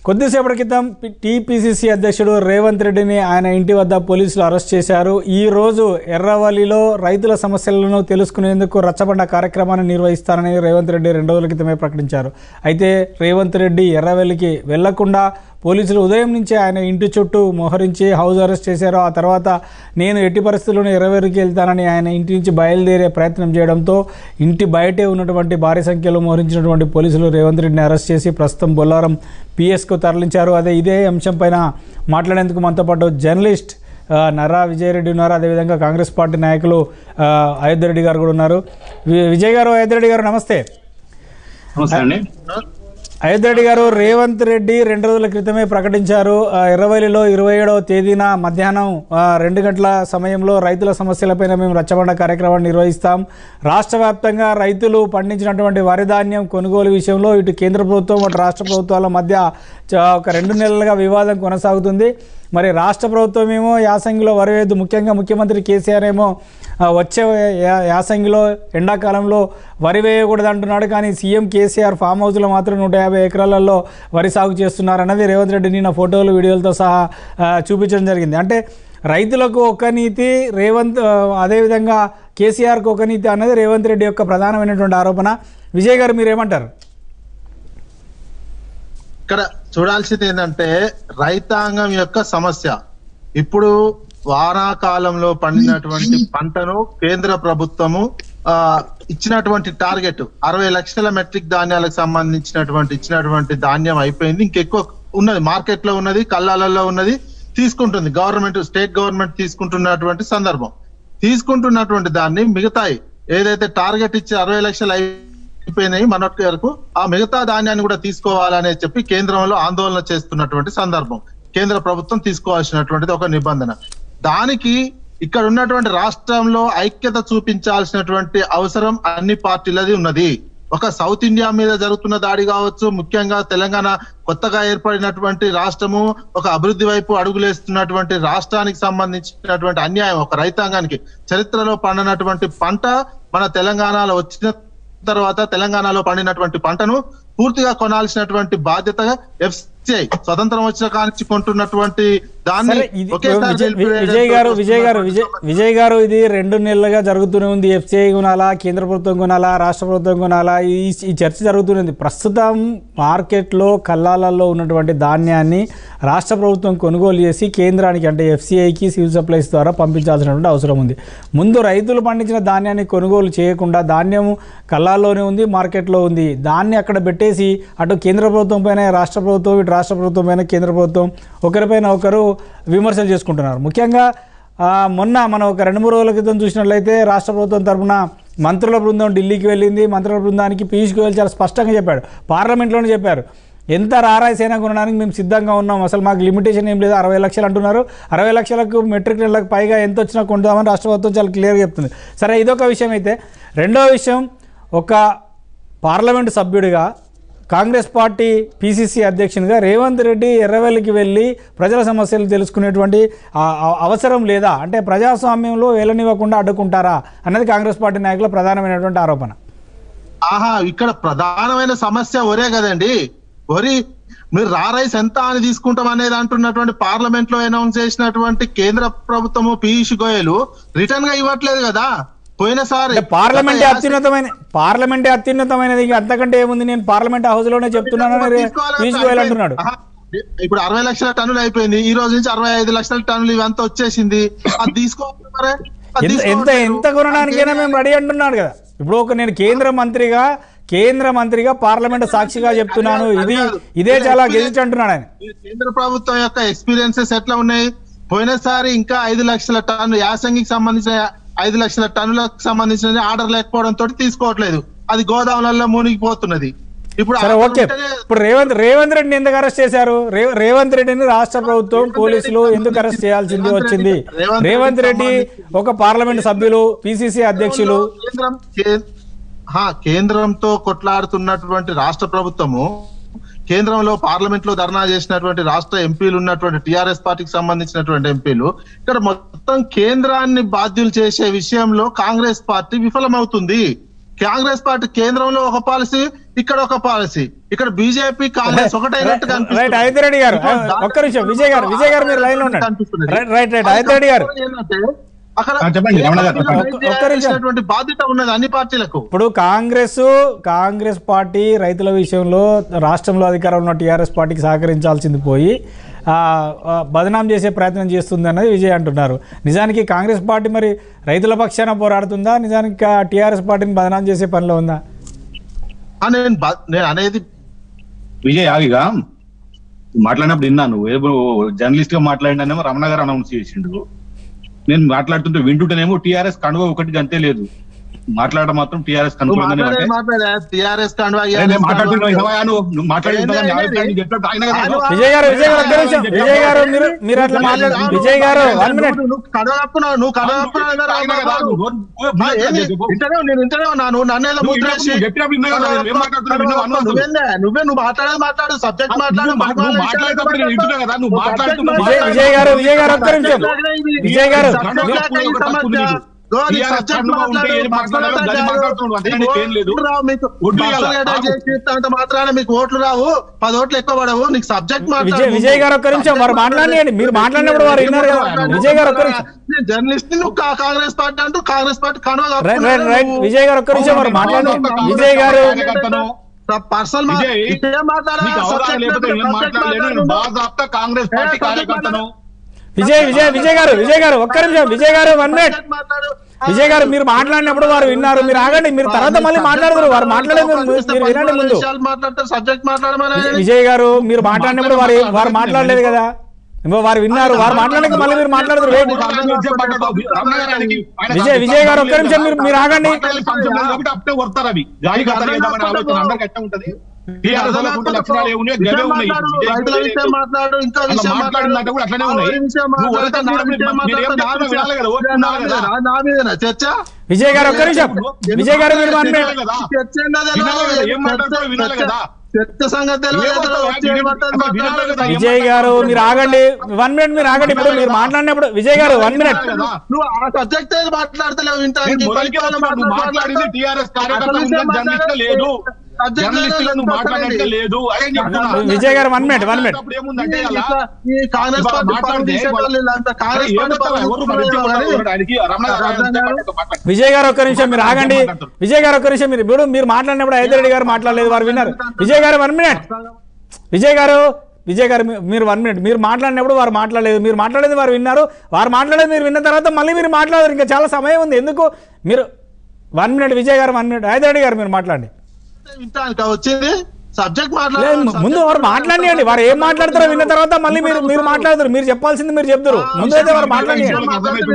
కొద్దిసేపటి క్రితం టీపీసీసీ అధ్యక్షుడు రేవంత్ రెడ్డిని ఆయన ఇంటి వద్ద పోలీసులు అరెస్ట్ చేశారు ఈ రోజు ఎర్రవల్లిలో రైతుల సమస్యలను తెలుసుకునేందుకు రచ్చబండ కార్యక్రమాన్ని నిర్వహిస్తారని రేవంత్ రెడ్డి రెండు రోజుల క్రితమే ప్రకటించారు అయితే రేవంత్ రెడ్డి ఎర్రవల్లికి వెళ్లకుండా పోలీసులు ఉదయం నుంచే ఆయన ఇంటి చుట్టూ మోహరించి హౌస్ అరెస్ట్ చేశారు ఆ తర్వాత నేను ఎట్టి పరిస్థితుల్లోనూ ఎర్రవెల్లికి వెళ్తానని ఆయన ఇంటి నుంచి బయలుదేరే ప్రయత్నం చేయడంతో ఇంటి బయటే ఉన్నటువంటి భారీ సంఖ్యలో మోహరించినటువంటి పోలీసులు రేవంత్ రెడ్డిని అరెస్ట్ చేసి ప్రస్తుతం బొల్లారం పిఎస్కు తరలించారు అదే ఇదే అంశం పైన మాట్లాడేందుకు మనతో పాటు జర్నలిస్ట్ ఆ, నర్రా విజయరెడ్డి ఉన్నారు అదేవిధంగా కాంగ్రెస్ పార్టీ నాయకులు ఆ, అయోధ్య రెడ్డి గారు కూడా ఉన్నారు వి- విజయ్ గారు అయోధ్య రెడ్డి గారు నమస్తే నమస్తే అండి అయోధ్య రెడ్డి గారు రేవంత్ రెడ్డి రెండు రోజుల క్రితమే ప్రకటించారు ఆ, ఎర్రవల్లిలో ఇరవై ఏడవ తేదీన మధ్యాహ్నం ఆ, రెండు గంటల సమయంలో రైతుల సమస్యలపైన మేము రచ్చబండ కార్యక్రమాన్ని నిర్వహిస్తాం రాష్ట్ర వ్యాప్తంగా రైతులు పండించినటువంటి వరి ధాన్యం కొనుగోలు విషయంలో ఇటు కేంద్ర ప్రభుత్వం అటు రాష్ట్ర ప్రభుత్వాల మధ్య చ- ఒక రెండు నెలలుగా వివాదం కొనసాగుతుంది మరి రాష్ట్ర ప్రభుత్వం ఏమో యాసంగిలో వరి వేయద్దు ముఖ్యంగా ముఖ్యమంత్రి కేసీఆర్ ఏమో ఆ, వచ్చే యా- యాసంగిలో ఎండాకాలంలో వరి వేయకూడదు అంటున్నాడు కానీ సీఎం కేసీఆర్ ఫామ్ హౌస్లో మాత్రం నూట యాభై ఎకరాలలో వరి సాగు చేస్తున్నారు అన్నది రేవంత్ రెడ్డి నిన్న ఫోటోలు వీడియోలతో సహా ఆ, చూపించడం జరిగింది అంటే రైతులకు ఒక నీతి రేవంత్ ఆ, అదేవిధంగా కేసీఆర్కి ఒక నీతి అన్నది రేవంత్ రెడ్డి యొక్క ప్రధానమైనటువంటి ఆరోపణ విజయ్ గారు మీరేమంటారు ఇక్కడ చూడాల్సింది ఏంటంటే రైతాంగం యొక్క సమస్య ఇప్పుడు వానాకాలంలో పండినటువంటి పంటను కేంద్ర ప్రభుత్వము ఆ ఇచ్చినటువంటి టార్గెట్ అరవై లక్షల మెట్రిక్ ధాన్యాలకు సంబంధించినటువంటి ఇచ్చినటువంటి ధాన్యం అయిపోయింది ఇంకెక్కువ ఉన్నది మార్కెట్ లో ఉన్నది కల్లాలలో ఉన్నది తీసుకుంటుంది గవర్నమెంట్ స్టేట్ గవర్నమెంట్ తీసుకుంటున్నటువంటి సందర్భం తీసుకుంటున్నటువంటి దాన్ని మిగతాయి ఏదైతే టార్గెట్ ఇచ్చి అరవై లక్షలు అయి అయిపోయినాయి మొన్నటి వరకు ఆ మిగతా ధాన్యాన్ని కూడా తీసుకోవాలని చెప్పి కేంద్రంలో ఆందోళన చేస్తున్నటువంటి సందర్భం కేంద్ర ప్రభుత్వం తీసుకోవాల్సినటువంటిది ఒక నిబంధన దానికి ఇక్కడ ఉన్నటువంటి రాష్ట్రంలో ఐక్యత చూపించాల్సినటువంటి అవసరం అన్ని పార్టీలది ఉన్నది ఒక సౌత్ ఇండియా మీద జరుగుతున్న దాడి కావచ్చు ముఖ్యంగా తెలంగాణ కొత్తగా ఏర్పడినటువంటి రాష్ట్రము ఒక అభివృద్ధి వైపు అడుగులేస్తున్నటువంటి రాష్ట్రానికి సంబంధించినటువంటి అన్యాయం ఒక రైతాంగానికి చరిత్రలో పండినటువంటి పంట మన తెలంగాణలో వచ్చిన తర్వాత తెలంగాణలో పండినటువంటి పంటను పూర్తిగా కొనాల్సినటువంటి బాధ్యత ఎఫ్సిఐ స్వతంత్రం వచ్చిన కానించి కొంటున్నటువంటి దాన్ని సరే ఇది ఒకేసారి విజయ్ నిలిపివేయడంతో విజయ్ గారు విజయ్ గారు విజయ్ విజయ్ గారు ఇది రెండు నెలలుగా జరుగుతూనే ఉంది ఎఫ్సిఐ కొనాలా కేంద్ర ప్రభుత్వం కొనాలా రాష్ట్ర ప్రభుత్వం కొనాలా ఈ ఈ చర్చ జరుగుతూనే ఉంది ప్రస్తుతం మార్కెట్లో కల్లాలలో ఉన్నటువంటి ధాన్యాన్ని రాష్ట్ర ప్రభుత్వం కొనుగోలు చేసి కేంద్రానికి అంటే ఎఫ్సిఐకి సివిల్ సప్లైస్ ద్వారా పంపించాల్సినటువంటి అవసరం ఉంది ముందు రైతులు పండించిన ధాన్యాన్ని కొనుగోలు చేయకుండా ధాన్యం కల్లాల్లోనే ఉంది మార్కెట్లో ఉంది దాన్ని అక్కడ పెట్టేసి అటు కేంద్ర ప్రభుత్వం పైన రాష్ట్ర ప్రభుత్వం ఇటు రాష్ట్ర ప్రభుత్వం పైన కేంద్ర ప్రభుత్వం ఒకరిపైన ఒకరు విమర్శలు చేసుకుంటున్నారు ముఖ్యంగా ఆ, మొన్న మనం ఒక రెండు మూడు రోజుల క్రితం చూసినట్లయితే రాష్ట్ర ప్రభుత్వం తరఫున మంత్రుల బృందం ఢిల్లీకి వెళ్ళింది మంత్రుల బృందానికి పీయూష్ గోయల్ చాలా స్పష్టంగా చెప్పాడు పార్లమెంట్లోనే చెప్పారు ఎంత రారాయి సేన కొనడానికి మేము సిద్ధంగా ఉన్నాం అసలు మాకు లిమిటేషన్ ఏం లేదు అరవై లక్షలు అంటున్నారు అరవై లక్షలకు మెట్రిక్ నెలలకు పైగా ఎంత వచ్చినా కొంటామని రాష్ట్ర ప్రభుత్వం చాలా క్లియర్గా చెప్తుంది సరే ఇదొక విషయం అయితే రెండో విషయం ఒక పార్లమెంటు సభ్యుడిగా కాంగ్రెస్ పార్టీ పీసీసీ అధ్యక్షునిగా రేవంత్ రెడ్డి ఎర్రవెల్లికి వెళ్ళి ప్రజల సమస్యలు తెలుసుకునేటువంటి ఆ- ఆ అవసరం లేదా అంటే ప్రజాస్వామ్యంలో వేలనివ్వకుండా అడ్డుకుంటారా అన్నది కాంగ్రెస్ పార్టీ నాయకుల ప్రధానమైనటువంటి ఆరోపణ ఆహా ఇక్కడ ప్రధానమైన సమస్య ఒరే కదండి వరి మీరు రా రైస్ ఎంత అని తీసుకుంటాం అనేది అంటున్నటువంటి పార్లమెంట్ లో అనౌన్స్ చేసినటువంటి కేంద్ర ప్రభుత్వము పీయూష్ గోయల్ రిటర్న్ గా ఇవ్వట్లేదు కదా పోయినసారి అంటే పార్లమెంటే అత్యున్నతమైన పార్లమెంటే అత్యున్నతమైనది ఇంకా అంతకంటే ఏముంది నేను పార్లమెంట్ హౌస్ లోనే చెప్తున్నానని రే- పీయూష్ గోయల్ అంటున్నాడు ఆహా, ఇప్పుడు అరవై లక్షల టన్నులు అయిపోయింది ఈ రోజు నుంచి అరవై ఐదు లక్షల టన్నులు ఇవంతా వచ్చేసింది అది తీసుకోవాలి మరి. అది ఎంత ఎంత తీసుకోవట్లేదు. ఎంత కొనడానికైనా మేము రెడీ అంటున్నాడు కదా ఇప్పుడు ఒక నేను కేంద్ర మంత్రిగా కేంద్ర మంత్రిగా పార్లమెంట్ సాక్షిగా చెప్తున్నాను ఇది ఇదే చాలా గెజిట్ అంటున్నాడు ఆయన ఈ కేంద్ర ప్రభుత్వం యొక్క ఎక్స్పీరియన్సెస్ ఎట్లా ఉన్నాయి పోయినసారి ఇంకా ఐదు లక్షల టన్ను యాసంగికి సంబంధించిన ఐదు లక్షల టన్నులకు సంబంధించిన ఆర్డర్ లేకపోవడం తోటి తీసుకోవట్లేదు అది గోదాములలో మునిగిపోతున్నది ఇప్పుడు సరే ఆర్డర్ ఓకే ఉంటేనే ఇప్పుడు రేవంత్ రేవంత్ రెడ్డిని ఎందుకు అరెస్ట్ చేశారు రే- రేవంత్ రెడ్డిని రాష్ట్ర ప్రభుత్వం పోలీసులు ఎందుకు అరెస్ట్ చేయాల్సింది వచ్చింది రేవంత్ రెడ్డి ఒక పార్లమెంట్ సభ్యులు పిసిసి అధ్యక్షులు కేంద్రం కే- హా, కేంద్రంతో కొట్లాడుతున్నటువంటి రాష్ట్ర ప్రభుత్వము కేంద్రంలో పార్లమెంట్ లో ధర్నా చేసినటువంటి రాష్ట్ర ఎంపీలు ఉన్నటువంటి టిఆర్ఎస్ పార్టీకి సంబంధించినటువంటి ఎంపీలు ఇక్కడ మొత్తం కేంద్రాన్ని బాధ్యులు చేసే విషయంలో కాంగ్రెస్ పార్టీ విఫలమవుతుంది కాంగ్రెస్ పార్టీ కేంద్రంలో ఒక పాలసీ ఇక్కడ ఒక పాలసీ ఇక్కడ బీజేపీ కాంగ్రెస్ ఒకటైనట్టుగా రైట్ ఆదిత్యరెడ్డి గారు ఒక్క నిమిషం విజయ్ గారు విజయ్ గారు మీరు లైన్ లో ఉండండి కనిపిస్తున్నది. రైట్ రైట్ రైట్ ఆదిత్యరెడ్డి గారు ఏంటంటే అక్కడ ఆ, చెప్పండి, రమణ గారు, చెప్పండి. ఒక్క నిమిషం. చేయాల్సినటువంటి బాధ్యత ఉన్నది అన్ని పార్టీలకు ఇప్పుడు కాంగ్రెస్ కాంగ్రెస్ పార్టీ రైతుల విషయంలో రాష్ట్రంలో అధికారంలో ఉన్న టీఆర్ఎస్ పార్టీకి సహకరించాల్సింది పోయి ఆ, ఆ, బదనాం చేసే ప్రయత్నం చేస్తుంది అన్నది విజయ్ అంటున్నారు నిజానికి కాంగ్రెస్ పార్టీ మరి రైతుల పక్షాన పోరాడుతుందా నిజానికి టీఆర్ఎస్ పార్టీని బదనాం చేసే పనిలో ఉందా ఆ, నేను బ- నేను అనేది విజయ్ ఆగిగా మాట్లాడినప్పుడు విన్నాను ఏదో జర్నలిస్ట్ గా మాట్లాడినానేమో రమణ గారు అనౌన్స్ చేసిండు నేను మాట్లాడుతుంటే వింటుంటేనేమో టీఆర్ఎస్ కండువ ఒకటి అంతే లేదు మాట్లాడడం మాత్రం టీఆర్ఎస్ నువ్వు కనుకోండి అంటే మాట్లాడే మాట్లాడే టిఆర్ఎస్ కాండ్వా అరే నేను మాట్లాడుతున్నా ఇవ్వవా నువ్వు నువ్వు మాట్లాడుతున్నా ఏంది, న్యాయం ఏంది? కాదు, చెప్పినట్టు ఆయన కదా ఆయన- విజయ్ గారు విజయ్ గారు ఒక్క నిమిషం విజయ్ గారు మీరు మీరు అట్లా మాట్లాడు విజయ్ గారు వన్ మినిట్ నువ్వు- నువ్వు కడగప్పున్నావు నువ్వు కడగప్పున్నావు కదా ఆయన కదా, రాంబాబు. నువ్వు నోరు- ఆ, ఏంది? ఇంటనే నేను ఇంటనే ఉన్నాను నన్ను ఏదో నువ్వు ముద్రేసి చెప్పినప్పుడు- చెప్పినప్పుడు విన్నా కదా, నేను ఏం మాట్లాడుతున్నా విన్నావా అన్నావు నువ్వు. నువ్వేందే నువ్వే నువ్వు మాట్లాడేది మాట్లాడు సబ్జెక్ట్ మాట్లాడు నువ్వు మా- నువ్వు మాట్లాడేటప్పుడు నేను వింటున్నా కదా, నువ్వు మాట్లాడుతున్నా విజయ్ విజయ్ గారు విజయ్ గారు ఒక్క నిమిషం విజయ్ గారు మాత్రాన మీకు ఓట్లు రావు పది ఓట్లు ఎక్కువ పడవు నీకు సబ్జెక్ట్ విజయ్ విజయ్ గారు ఒక్క నిమిషం వారు మాట్లాడియండి మీరు మాట్లాడినప్పుడు వారు విన్నారు కదా విజయ్ గారు ఒక్క నిమిషం జర్నలిస్ట్ నువ్వు కా- కాంగ్రెస్ పార్టీ అంటూ Congress party right right right Vijay గారు ఒక్క నిమిషం వారు మాట్లాడండి విజయ్ గారు పర్సనల్ విజయ్, నీకు అవగాహన లేకపోతే ఏం మాట్లాడలేదు నేను బాధాప్త కాంగ్రెస్ పార్టీ కార్యకర్తను విజయ్ విజయ్ విజయ్ గారు విజయ్ గారు ఒక్క నిమిషం విజయ్ గారు వన్ మినిట్ విజయ్ గారు మీరు మాట్లాడినప్పుడు వారు విన్నారు మీరు ఆగండి మీరు తర్వాత మళ్ళీ మాట్లాడతారు వారు మాట్లాడేది మీరు- మీరు వినండి ముందు మాట్లాడతారు సబ్జెక్ట్ మాట్లాడమని విజయ్- విజయ్ గారు మీరు మాట్లాడినప్పుడు వారు వారు మాట్లాడలేదు కదా ఇంకో వారు విన్నారు వారు మాట్లాడక మళ్ళీ మీరు మాట్లాడతారు వెయిట్ విజయ్ విజయ్ గారు ఒక్క నిమిషం మీరు మీరు ఆగండి కాబట్టి అప్పుడే వస్తారు అవి గాలి కథలు వేద్దామనే ఆలోచన అందరికి ఎట్లా ఉంటది టీఆర్ఎస్ వాళ్ళకు ఉండే లక్షణాలు ఏమున్నాయో గవే ఉన్నాయి రైతుల విషయం మాట్లాడు ఇంకా అట్లా విషయం మాట్లాడినట్టు కూడా అట్లనే ఉన్నాయి. ఎవరి విషయం నువ్వు మాట్లాడు, వరద నా తీరం విషయం మీద మీరు ఏం మాట్లాడు, నా చెప్తున్నా విషయం- వినాలి కదా, ఓటు నా ఉండాలి కదా. మీదేనా? నా మీదేనా చర్చ విజయ్ గారు ఒక్క నిమిషం విజయ్ గారు మీరు వన్ మినిట్ కదా. చర్చ ఏందో తెలియదు. వినాలి కదా, ఏం మాట్లాడతారో వినాలి చర్చ- కదా. చర్చ సంగతి తెలియదు ఏం అసలు మాట్లాడతారో వచ్చి ఏం మాట్లాడతారో అసలు వినాలి కదా, ఏం విజయ్ గారు మీరు ఆగండి వన్ మినిట్ మీరు ఆగండి ఇప్పుడు మీరు మాట్లాడినప్పుడు విజయ్ గారు వన్ మినిట్ నువ్వు ఆ సబ్జెక్ట్ ఏది మాట్లాడతలేవు నేను వింటానికి మొదలుకే వస్తున్నా, నువ్వు మాట్లాడింది టీఆర్ఎస్ కార్యకర్త ఉందని జర్నలిస్ట్ లేదు జర్నలిస్ట్ నువ్వు మాట్లాడినట్టు లేదు అదే చెప్తున్నా విజయ్ గారు వన్ మినిట్ వన్ మినిట్ అప్పుడు ఏముందంటే అలా ఈ కాంగ్రెస్ ఇవాళ పార్టీ మాట్లాడితే పరువు తీసే వాళ్ళు వీళ్ళంతా కాంగ్రెస్ పార్టీ ఏమంటావా? పరువు ఎవరు మరి తీసే వాళ్ళు ఎవరు ఆయనకి రమణ గారు ఆయన మాట్లాడతారు. విజయ్ గారు ఒక్క నిమిషం మీరు ఆగండి విజయ్ గారు ఒక్క నిమిషం మీరు ఇప్పుడు మీరు మాట్లాడినప్పుడు రెడ్డి గారు మాట్లాడలేదు వారు విన్నారు విజయ్ గారు వన్ మినిట్ విజయ్ గారు విజయ్ గారు మీ- మీరు వన్ మినిట్ మీరు మాట్లాడినప్పుడు వారు మాట్లాడలేదు మీరు మాట్లాడేది వారు విన్నారు వారు మాట్లాడేది మీరు విన్న తర్వాత మళ్ళీ మీరు మాట్లాడారు ఇంకా చాలా సమయం ఉంది ఎందుకు మీరు వన్ మినిట్ విజయ్ గారు వన్ మినిట్ రెడ్డి గారు మీరు మాట్లాడండి వింటానికి వచ్చింది సబ్జెక్ట్ లేదు, మాట్లాడాలి ముందు వారు మాట్లాడియండి వారు ఏం మాట్లాడతారో విన్న తర్వాత మళ్ళీ మీరు మీరు మాట్లాడతారు మీరు చెప్పాల్సింది మీరు చెప్తారు ముందు అయితే వారు మాట్లాడియండి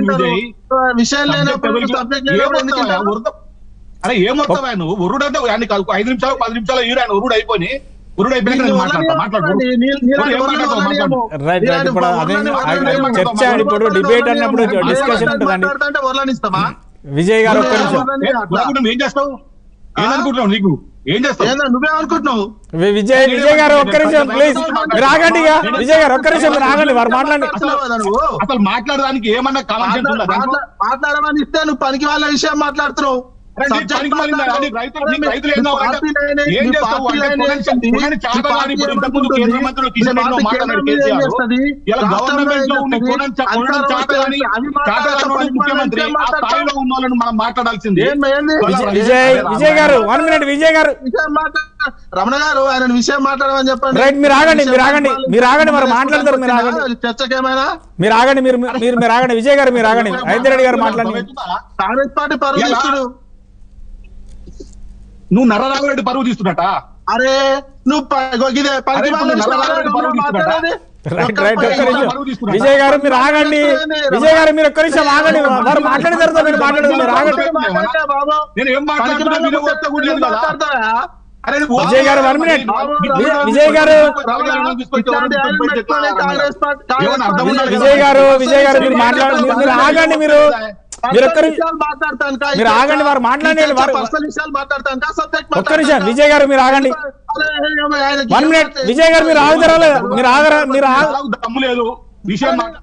విషయం లేనప్పుడు సబ్జెక్ట్ లేనప్పుడు ఎందుకు ఏమొస్తావా? వింటారు? వరుద- అరే ఏమొస్తావా నువ్వు ఉరుడు అంటే ఆయన కాదు, ఐదు నిమిషాలు పది నిమిషాలు ఈరు ఆయన ఉరుడు అయిపోయి ఉరుడు అయిపోయినాక నేను మాట్లాడతా మాట్లాడు నీ- నీ- నీ- ఉరుడు ఏం నీలాంటి మాట్లాడతావు? వాళ్ళని మాట్లాడు. రైట్ రైట్ ఇప్పుడు అదే అది చర్చ ఇప్పుడు డిబేట్ అన్నప్పుడు డిస్కషన్ ఉంటుందండి మాట్లాడుతుంటే వర్ణనిస్తామా విజయ్ గారు ఒక్క నిమిషం ఏ, ఉరవకుండా నువ్వు ఏం చేస్తావు ఏమనుకుంటున్నావు నీకు ఏం చేస్తావు ఏందా నువ్వేమనుకుంటున్నావు వి- విజయ్ విజయ్ గారు ఒక్క నిమిషం ప్లీజ్ మీరు ఆగండి ఇక విజయ్ గారు ఒక్క నిమిషం మీరు ఆగండి వారు మాట్లాడండి మాట్లాడుతున్నావా నువ్వు అసలు మాట్లాడడానికి ఏమన్నా కామన్ సెన్స్ ఉందా దాంట్లో? మాట్లా- మాట్లాడమని ఇస్తే నువ్వు పనికి వాళ్ళ విషయం మాట్లాడుతున్నావు అరే నీ Subject పనికి మాలిందా? మాట్లాడు. నీకు రైతులు- నీకు మీ- రైతులు మీ ఏందో పార్టీ అంటే లైన్ ఏం మీ చేస్తావు? పార్టీ అంటే లైన్ పొగని- ఏంటండి? పొగని చేత మీ కాని పార్టీ ఇప్పుడు ఇంతకు ముందు ఏమనుకుంటుంది? కేంద్ర మంత్రులు కిషన్ మీ రెడ్డి పార్టీ మాట్లాడారు కేంద్రం ఏం కేసీఆర్. చేస్తుంది? ఇలా రాష్ట్రంలో గవర్నమెంట్ లో ఏం ఉండి చేస్తుంది? కొనని చా- కొనని అధికారం చేతగాని వస్తే అవి మాట్లాడతాం, చేతగానోడు పనికి ముఖ్యమంత్రి మాట్లాడతాం. ఆ స్థాయిలో ఉన్న వాళ్ళని మనం మాట్లాడాల్సింది ఏం- ఏంది? విజయ్ విజయ్ విజయ్ గారు వన్ మినిట్ విజయ్ గారు విషయం మాట్లాడ రమణ గారు ఆయన విషయం మాట్లాడమని చెప్పండి రైట్, మీరు ఆగండి, మీరు ఆగండి, మీరు ఆగండి, మరి మాట్లాడతారు, మీరు ఆగండి. చర్చకేమైనా మీరు ఆగండి మీరు మీరు మీరు ఆగండి విజయ్ గారు మీరు ఆగండి రెడ్డి గారు మాట్లాడండి కాంగ్రెస్ పార్టీ పరువు ఎలా? తీస్తుడు నువ్వు నర్రరాఘవరెడ్డి పరువు తీస్తున్నట అరే నువ్వు ప- ఇగో ఇదే పనికి అరే, వాళ్ళ ఇప్పుడు విషయం నల్లగారు పరువు మాట్లాడేది. రైట్ ఒక్క రైట్ ఒక్క పని- నిమిషం విజయ్ గారు మీరు ఆగండి విజయ్ గారు మీరు ఒక్క నిమిషం ఆగండి వారు మాట్లాడిన తర్వాత మీరు మాట్లాడదు మీరు ఆగండి మాట్లాడితే బాబు. నేను ఏం పనికి మాట్లాడుతున్నా వాళ్ళ వినవద్ద విషయం కూడా లేదు కదా మాట్లాడతావా? అరే నువ్వు విజయ్ గారు one minute. విజయ్- విజయ్ గారు ఇట్లాంటి ఆయన పెట్టుకొని కాంగ్రెస్ పార్టీ- కాంగ్రెస్ పార్టీ విజయ్ గారు విజయ్ గారు మీరు మాట్లాడు మీరు- మీరు ఆగండి మీరు మీరు ఒక్క పర్సనల్ నిమిషం విషయాలు మాట్లాడతానుకా? మీరు ఆగండి, వారు మాట్లాడండి, వారు- పర్సనల్ విషయాలు మాట్లాడతానుకా? సబ్జెక్ట్ ఒక్క నిమిషం మాట్లాడతానుకా? విజయ్ గారు మీరు ఆగండి అరే, ఆయనకి వన్ మినిట్ విజయ్ గారు మీరు ఆగుతారా లేదా? మీరు ఆగరా మీరు ఆగ దమ్ము లేదు విషయం మాట్లా-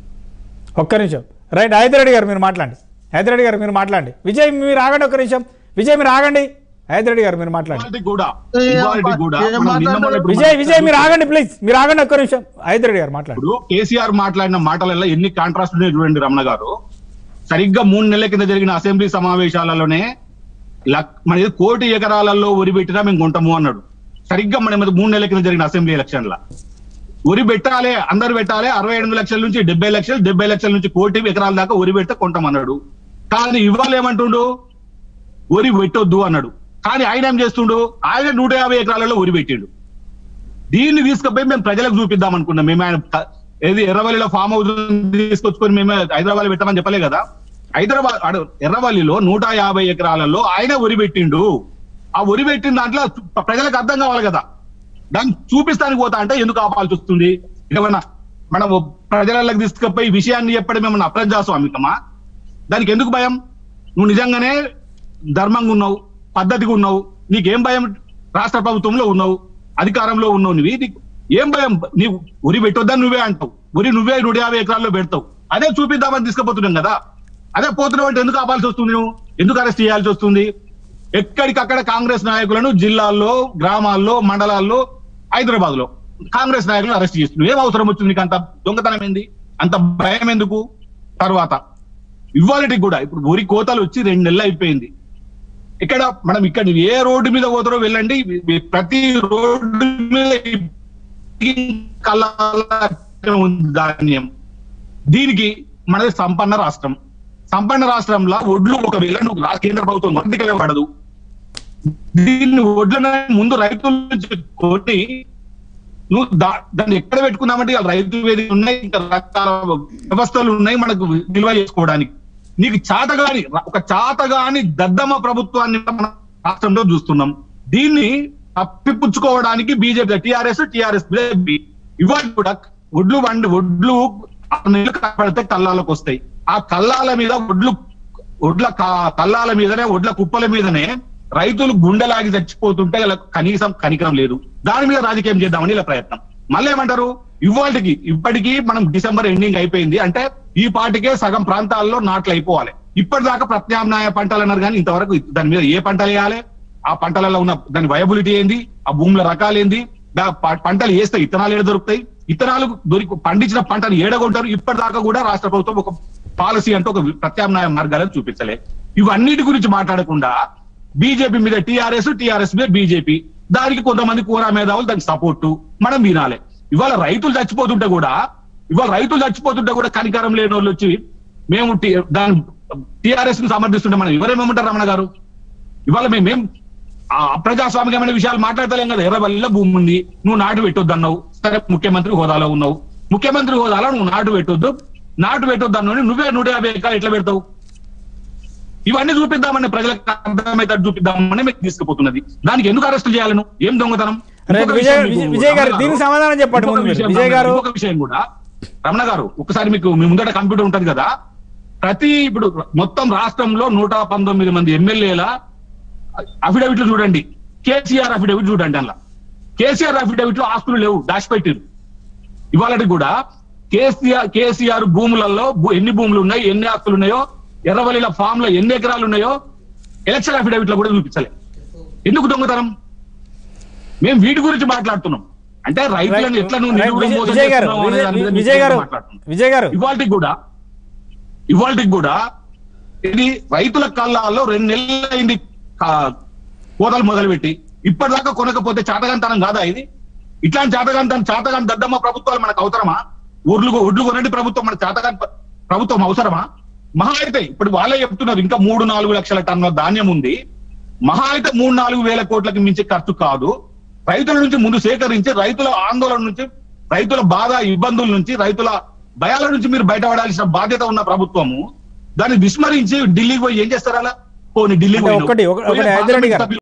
ఒక్క నిమిషం రైట్ హైదరెడ్డి గారు మీరు మాట్లాడండి హైదరెడ్డి గారు మీరు మాట్లాడండి విజయ్ మీరు ఆగండి ఒక్క నిమిషం విజయ్ మీరు ఆగండి హైదరెడ్డి గారు మీరు మాట్లాడండి ఇవాల్టి కూడా ఏ ఇవాల్టి అబ్బా, కూడా ఏం మనం నిన్న మాట్లాడతారు? మొన్న ఇప్పుడు విజయ్ విజయ్ మీరు ఆగండి ప్లీజ్ మీరు ఆగండి ఒక్క నిమిషం హైదరెడ్డి గారు మాట్లాడండి ఇప్పుడు కేసీఆర్ మాట్లాడిన మాటలలో ఎన్ని కాంట్రాస్ట్ ఉన్నాయో చూడండి రమణ గారు సరిగ్గా మూడు నెలల కింద జరిగిన అసెంబ్లీ సమావేశాలలోనే లక్- మన ఏదో కోటి ఎకరాలలో వరి పెట్టినా మేము కొంటాము అన్నాడు సరిగ్గా మన మీద మూడు నెలల కింద జరిగిన అసెంబ్లీ ఎలక్షన్ల వరి పెట్టాలి అందరు పెట్టాలి అరవై ఎనిమిది లక్షల నుంచి డెబ్బై లక్షలు డెబ్బై లక్షల నుంచి కోటి ఎకరాల దాకా వరి పెడితే కొంటామన్నాడు కానీ ఇవాళ ఏమంటుండు వరి పెట్టొద్దు అన్నాడు కానీ ఆయన ఏం చేస్తుండు ఆయన నూట యాభై ఎకరాలలో వరి పెట్టిండు దీన్ని తీసుకుపోయి మేము ప్రజలకు చూపిద్దాం అనుకున్నాం మేము ఆయన త- ఏది ఎర్రవల్లిలో ఫామ్ హౌస్ తీసుకొచ్చుకొని మేము హైదరాబాద్ పెట్టామని చెప్పలే కదా హైదరాబాద్ అడు- ఎర్రవల్లిలో నూట యాభై ఎకరాలలో ఆయన వరి పెట్టిండు ఆ వరి పెట్టిన దాంట్లో చు- ప్రజలకు అర్థం కావాలి కదా దాన్ని చూపిస్తానికి పోతా అంటే ఎందుకు ఆపాల్సి వస్తుంది ఏమన్నా మనం ప్రజలకు తీసుకుపోయి విషయాన్ని చెప్పడం ఏమన్నా అప్రజాస్వామికమా దానికి ఎందుకు భయం నువ్వు నిజంగానే ధర్మంగా ఉన్నావు పద్ధతిగా ఉన్నావు నీకేం భయం రాష్ట్ర ప్రభుత్వంలో ఉన్నావు అధికారంలో ఉన్నావు నువ్వు నీకు ఏం భయం నీవు ఉరి పెట్టొద్దని నువ్వే అంటావు ఉరి నువ్వే నూట యాభై ఎకరాల్లో పెడతావు అదే చూపిద్దామని తీసుకుపోతున్నాం కదా అదే పోతున్నావు అంటే ఎందుకు ఆపాల్సి వస్తుంది నువ్వు ఎందుకు అరెస్ట్ చేయాల్సి వస్తుంది ఎక్కడికక్కడ కాంగ్రెస్ నాయకులను జిల్లాల్లో గ్రామాల్లో మండలాల్లో హైదరాబాద్ లో కాంగ్రెస్ నాయకులను అరెస్ట్ చేస్తున్నావు ఏం అవసరం వచ్చింది నీకు అంత దొంగతనం ఏంది అంత భయం ఎందుకు తర్వాత ఇవాళకి కూడా ఇప్పుడు వరి కోతలు వచ్చి రెండు నెలలు అయిపోయింది ఇక్కడ మనం ఇక్కడ ఏ రోడ్డు మీద పోతారో వెళ్ళండి ఈ ప్రతి రోడ్డు మీద ఈ కళ్ళ ఉంది ధాన్యం దీనికి మనది సంపన్న రాష్ట్రం సంపన్న రాష్ట్రంలో ఒడ్లు ఒకవేళ నువ్వు రా- కేంద్ర ప్రభుత్వం వర్తికలే పడదు దీన్ని ఒడ్లను ముందు రైతుల నుంచి కొని నువ్వు దా- దాన్ని ఎక్కడ పెట్టుకుందామంటే ఇవాళ రైతు వేదిక ఉన్నాయి ఇంకా రకాల వ్యవస్థలు ఉన్నాయి మనకు నిల్వ చేసుకోవడానికి నీకు చాతగాని ఒక చాతగాని దద్దమ్మ ప్రభుత్వాన్ని మన రాష్ట్రంలో చూస్తున్నాం దీన్ని తప్పిపుచ్చుకోవడానికి బీజేపీ టిఆర్ఎస్ టిఆర్ఎస్ ఇవాళ కూడా ఒడ్లు వండి ఒడ్లు ఆరు నెలలు కనబడితే కల్లాలకు వస్తాయి ఆ కల్లాల మీద ఒడ్లు ఒడ్ల క- కల్లాల మీదనే ఒడ్ల కుప్పల మీదనే రైతులు గుండెలాగి చచ్చిపోతుంటే ఇలా కనీసం కనికరం లేదు దాని మీద రాజకీయం చేద్దామని ఇలా ప్రయత్నం మళ్ళీ ఏమంటారు ఇవాళకి ఇప్పటికీ మనం డిసెంబర్ ఎండింగ్ అయిపోయింది అంటే ఈ పాటికే సగం ప్రాంతాల్లో నాట్లు అయిపోవాలి ఇప్పటిదాకా ప్రత్యామ్నాయ పంటలు అన్నారు కానీ ఇంతవరకు దాని మీద ఏ పంటలు వేయాలి ఆ పంటలలో ఉన్న దాని వయబిలిటీ ఏంది ఆ భూముల రకాలు ఏంది దా- ప- పంటలు వేస్తే ఇత్తనాలు ఏడ దొరుకుతాయి ఇత్తనాలు దొరికి పండించిన పంటను ఏడగొంటారు ఇప్పటిదాకా కూడా రాష్ట్ర ప్రభుత్వం ఒక పాలసీ అంటే ఒక ప్రత్యామ్నాయ మార్గాలను చూపించలే ఇవన్నిటి గురించి మాట్లాడకుండా బీజేపీ మీద టీఆర్ఎస్ టీఆర్ఎస్ మీద బీజేపీ దానికి కొంతమంది కూర మేధావులు దానికి సపోర్టు మనం వినాలి ఇవాళ రైతులు చచ్చిపోతుంటే కూడా ఇవాళ రైతులు చచ్చిపోతుంటే కూడా కనికరం లేని వాళ్ళు వచ్చి మేము టి- దాని టిఆర్ఎస్ ని సమర్థిస్తుంటే మనం ఎవరేమేమంటారు రమణ గారు ఇవాళ మేమేం ఆ అప్రజాస్వామికమైన విషయాలు మాట్లాడతలేం కదా ఎర్రవల్లిలో భూమి ఉంది నువ్వు నాటు పెట్టొద్దు అన్నావు సరే ముఖ్యమంత్రి హోదాలో ఉన్నావు ముఖ్యమంత్రి హోదాలో నువ్వు నాటు పెట్టొద్దు నాటు పెట్టొద్దు అన్నావు నువ్వే నూట యాభై ఎకరాలు ఎట్లా పెడతావు ఇవన్నీ చూపిద్దామని ప్రజలకు అర్థమవుతాడు చూపిద్దామని మీకు తీసుకుపోతున్నది దానికి ఎందుకు అరెస్ట్ చేయాలను ఏం దొంగతనం రైట్, ఇంకొక విజయ్- విషయం మీకు విజయ్ గారు, రమణ దీనికి సమాధానం చెప్పండి ఇంకొక ముందు మీరు. విషయం విజయ్ గారు. ఇంకొక విషయం కూడా రమణ గారు ఒకసారి మీకు మీ ముందట కంప్యూటర్ ఉంటది కదా ప్రతి ఇప్పుడు మొత్తం రాష్ట్రంలో నూట పంతొమ్మిది మంది ఎమ్మెల్యేల అఫిడవిట్లు చూడండి కేసీఆర్ అఫిడవిట్ చూడండి అలా కేసీఆర్ అఫిడవిట్ లో ఆస్తులు లేవు డాష్ పెట్టిరు ఇవాళ కూడా కేసీఆర్ కేసీఆర్ భూములలో భూ- ఎన్ని భూములు ఉన్నాయి ఎన్ని ఆస్తులు ఉన్నాయో ఎర్రవల్లిల ఫామ్ లో ఎన్ని ఎకరాలు ఉన్నాయో ఎలక్షన్ అఫిడవిట్ లో కూడా చూపించలే ఎందుకు దొంగతనం మేము వీటి గురించి మాట్లాడుతున్నాం అంటే రైతులను ఎట్లా నువ్వు రైట్, నిలువున విజయ్- మోసం విజయ్ గారు చేస్తున్నావు అనే విజయ్- దాని మీద విజయ్ గారు మాట్లాడుతున్నాం. విజయ్ గారు ఇవాళకి కూడా ఇవాళకి కూడా ఇది రైతుల కళ్ళాల్లో రెండు నెలలు అయింది కా- కోతలు మొదలుపెట్టి ఇప్పటిదాకా కొనకపోతే చాతగాంతనం కాదా ఇది ఇట్లాంటి చాతగాంతనం చాతగాని దద్దమ్మ ప్రభుత్వాలు మనకు అవసరమా ఒడ్లు ఒడ్లు కొనండి ప్రభుత్వం మన చాతగాని ప్ర- ప్రభుత్వం అవసరమా మహా అయితే ఇప్పుడు వాళ్ళే చెప్తున్నారు ఇంకా మూడు నాలుగు లక్షల టన్నుల ధాన్యం ఉంది మహా అయితే మూడు నాలుగు వేల కోట్లకి మించి ఖర్చు కాదు రైతుల నుంచి ముందు సేకరించి రైతుల ఆందోళన నుంచి రైతుల బాధ ఇబ్బందుల నుంచి రైతుల భయాల నుంచి మీరు బయటపడాల్సిన బాధ్యత ఉన్న ప్రభుత్వము దాన్ని విస్మరించి ఢిల్లీకి పోయి ఏం చేస్తారు అలా పోనీ ఢిల్లీకి అంటే పోయినావు. ఒకటి- ఒక- ఒకటి పోయి హైదరాబాద్ గారు. పార్లమెంట్ సభ్యులు